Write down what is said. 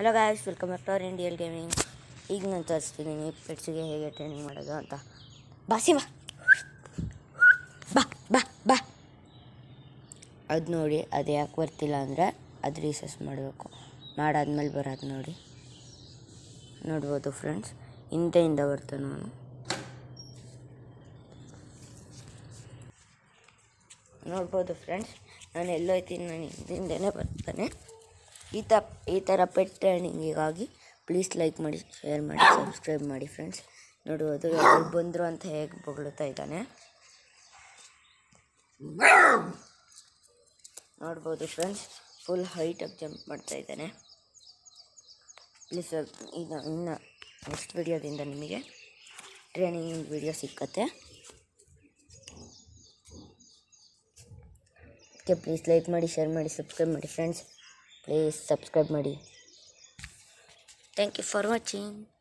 hello guys welcome back to our Indian gaming ಈಗ ನಾನು ತೋರಿಸ್ತಿದ್ದೀನಿ ಪೆಟ್ಸಿಗೆ ಹೇಗೆ ಟ್ರೈನಿಂಗ್ ಮಾಡೋದು ಅಂತ ಬಾ ಸಿಂಹ ಬಾ ಬಾ ಬಾ ಅದು ನೋಡಿ ಅದು ಯಾಕೆ ಬರ್ತಿಲ್ಲ ಅಂದರೆ ಅದು ರೀಸಸ್ ಮಾಡಬೇಕು ಮಾಡಾದ್ಮೇಲೆ ಬರೋದು ನೋಡಿ ನೋಡ್ಬೋದು ಫ್ರೆಂಡ್ಸ್ ಹಿಂದೆಯಿಂದ ಬರ್ತಾನೆ ನಾನು ನೋಡ್ಬೋದು ಫ್ರೆಂಡ್ಸ್ ನಾನು ಎಲ್ಲೋಯ್ತೀನಿ ನಾನು ಹಿಂದಿಂದನೇ ಬರ್ತಾನೆ ಈ ತ ಈ ಥರ ಪೆಟ್ ಟ್ರೈನಿಂಗಿಗಾಗಿ ಪ್ಲೀಸ್ ಲೈಕ್ ಮಾಡಿ ಶೇರ್ ಮಾಡಿ ಸಬ್ಸ್ಕ್ರೈಬ್ ಮಾಡಿ ಫ್ರೆಂಡ್ಸ್ ನೋಡ್ಬೋದು ಯಾರು ಬಂದರು ಅಂತ ಹೇಗೆ ಬೊಗಳುತ್ತಾ ಇದ್ದಾನೆ ನೋಡ್ಬೋದು ಫ್ರೆಂಡ್ಸ್ ಫುಲ್ ಹೈಟಾಗಿ ಜಂಪ್ ಮಾಡ್ತಾ ಇದ್ದಾನೆ ಪ್ಲೀಸ್ ಈಗ ಇನ್ನು ನೆಕ್ಸ್ಟ್ ವಿಡಿಯೋದಿಂದ ನಿಮಗೆ ಟ್ರೈನಿಂಗ್ ವಿಡಿಯೋ ಸಿಕ್ಕತ್ತೆ ಅದಕ್ಕೆ ಪ್ಲೀಸ್ ಲೈಕ್ ಮಾಡಿ ಶೇರ್ ಮಾಡಿ ಸಬ್ಸ್ಕ್ರೈಬ್ ಮಾಡಿ ಫ್ರೆಂಡ್ಸ್ ಪ್ಲೀಸ್ ಸಬ್ಸ್ಕ್ರೈಬ್ ಮಾಡಿ ಥ್ಯಾಂಕ್ ಯು ಫಾರ್ ವಾಚಿಂಗ್